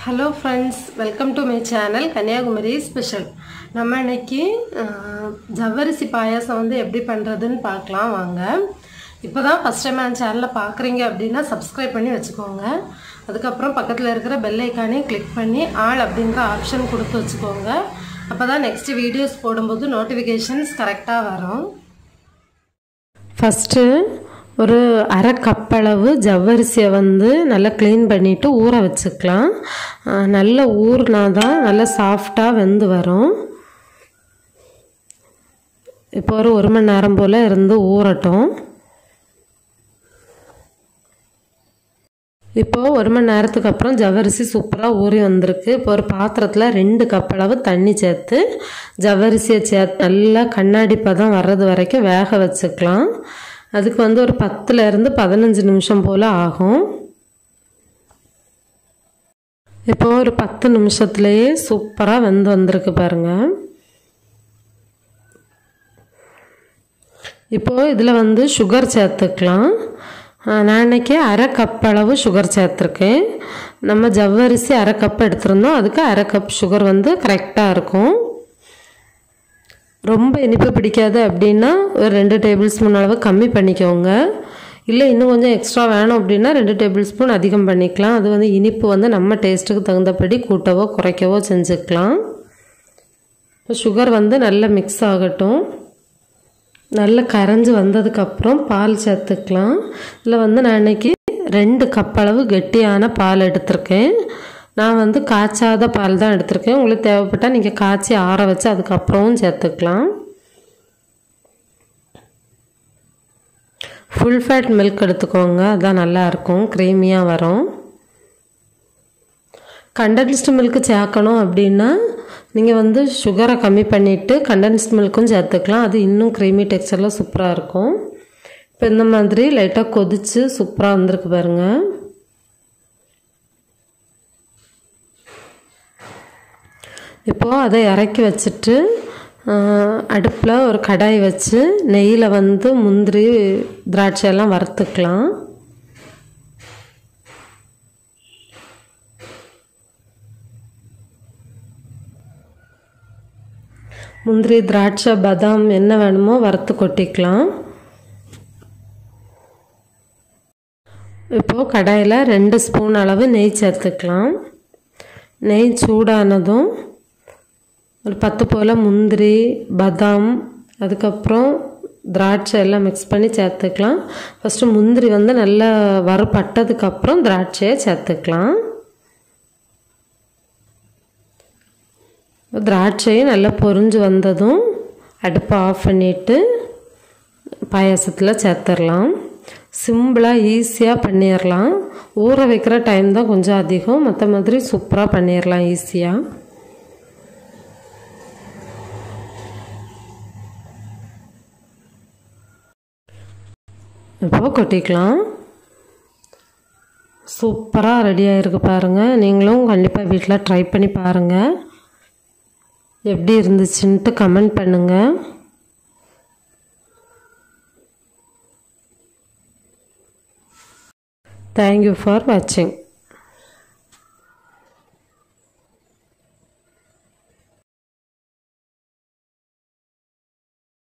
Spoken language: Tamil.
hello friends welcome to my channel Kanyakumari special நம்ம இன்னைக்கு அஹ், ஜவ்வரிசி பாயாசம் வந்து எப்படி பண்ணுறதுன்னு பார்க்கலாம் வாங்க இப்போ தான் ஃபஸ்ட் டைம் என் சேனலில் பார்க்குறீங்க அப்படின்னா சப்ஸ்கிரைப் பண்ணி வச்சுக்கோங்க அதுக்கப்புறம் பக்கத்தில் இருக்கிற பெல் ஐக்கானையும் கிளிக் பண்ணி ஆல் அப்படிங்கிற ஆப்ஷன் கொடுத்து வச்சுக்கோங்க அப்போ தான் நெக்ஸ்ட் வீடியோஸ் போடும்போது நோட்டிஃபிகேஷன்ஸ் கரெக்டாக வரும் ஃபஸ்ட்டு ஒரு அரை கப்பளவு ஜவ்வரிசியை வந்து நல்லா க்ளீன் பண்ணிவிட்டு ஊற வச்சுக்கலாம் அஹ் நல்லா ஊறினா தான் நல்லா சாஃப்டாக வெந்து வரும் இப்போ ஒரு ஒரு மணி நேரம் போல் இருந்து ஊறட்டும் இப்போது ஒரு மணி நேரத்துக்கு அப்புறம் ஜவ்வரிசி சூப்பராக ஊறி வந்திருக்கு இப்போ ஒரு பாத்திரத்தில் ரெண்டு கப் அளவு தண்ணி சேர்த்து ஜவ்வரிசியை சேர்த்து நல்லா கண்ணாடி பதம் வர்றது வரைக்கும் வேக வச்சுக்கலாம் அதுக்கு வந்து ஒரு பத்துலேருந்து பதினஞ்சு நிமிஷம் போல் ஆகும் இப்போ ஒரு பத்து நிமிஷத்துலேயே சூப்பராக வெந்து வந்திருக்கு பாருங்கள் இப்போது இதில் வந்து சுகர் சேர்த்துக்கலாம் ஆஹ் நான் இன்றைக்கி அரை கப் அளவு சுகர் சேர்த்துருக்கேன் நம்ம ஜவ்வரிசி அரை கப் எடுத்திருந்தோம் அதுக்கு அரை கப் சுகர் வந்து கரெக்டாக இருக்கும் ரொம்ப இனிப்பு பிடிக்காது அப்படின்னா ஒரு ரெண்டு டேபிள் ஸ்பூன் அளவு கம்மி பண்ணிக்கோங்க இல்லை இன்னும் கொஞ்சம் எக்ஸ்ட்ரா வேணும் அப்படின்னா ரெண்டு டேபிள் ஸ்பூன் அதிகம் பண்ணிக்கலாம் அது வந்து இனிப்பு வந்து நம்ம டேஸ்ட்டுக்கு தகுந்தபடி கூட்டவோ குறைக்கவோ செஞ்சுக்கலாம் இப்போ சுகர் வந்து நல்லா மிக்ஸ் ஆகட்டும் நல்லா கரைஞ்சி வந்ததுக்கப்புறம் பால் சேர்த்துக்கலாம் இதில் வந்து நான் இன்னைக்கு ரெண்டு கப் அளவு கெட்டியான பால் எடுத்திருக்கேன் நான் வந்து காய்ச்சாத பால் தான் எடுத்திருக்கேன் உங்களுக்கு தேவைப்பட்டால் நீங்கள் காய்ச்சி ஆற வச்சு அதுக்கப்புறமும் சேர்த்துக்கலாம் ஃபுல் ஃபேட் மில்க் எடுத்துக்கோங்க அதான் நல்லாயிருக்கும் க்ரீமியாக வரும் கண்டென்ஸ்டு மில்க்கு சேர்க்கணும் அப்படின்னா நீங்கள் வந்து சுகரை கம்மி பண்ணிவிட்டு கண்டென்ஸ்டு மில்க்கும் சேர்த்துக்கலாம் அது இன்னும் க்ரீமி டெக்ஸ்சரில் சூப்பராக இருக்கும் இப்போ இந்த மாதிரி லைட்டாக கொதித்து சூப்பராக வந்திருக்கு பாருங்கள் இப்போது அதை இறக்கி வச்சுட்டு அடுப்பில் ஒரு கடாய் வச்சு நெய்யில் வந்து முந்திரி திராட்சை எல்லாம் வறுத்துக்கலாம் முந்திரி திராட்சை பாதாம் என்ன வேணுமோ வறுத்து கொட்டிக்கலாம் இப்போது கடாயில் ரெண்டு ஸ்பூன் அளவு நெய் சேர்த்துக்கலாம் நெய் சூடானதும் ஒரு பத்து போல் முந்திரி பாதாம் அதுக்கப்புறம் திராட்சை எல்லாம் மிக்ஸ் பண்ணி சேர்த்துக்கலாம் ஃபஸ்ட்டு முந்திரி வந்து நல்லா வறுபட்டதுக்கப்புறம் திராட்சையை சேர்த்துக்கலாம் திராட்சையும் நல்லா பொரிஞ்சு வந்ததும் அடுப்பை ஆஃப் பண்ணிவிட்டு பாயாசத்தில் சேர்த்துடலாம் சிம்பிளாக ஈஸியாக பண்ணிடலாம் ஊற வைக்கிற டைம் தான் கொஞ்சம் அதிகம் மற்ற மாதிரி சூப்பராக பண்ணிடலாம் ஈஸியாக இப்போ கொட்டிக்கலாம் சூப்பராக ரெடியாக இருக்கு பாருங்கள் நீங்களும் கண்டிப்பாக வீட்டில் ட்ரை பண்ணி பாருங்கள் எப்படி இருந்துச்சுன்ட்டு கமெண்ட் பண்ணுங்கள் தேங்க்யூ ஃபார் வாட்சிங்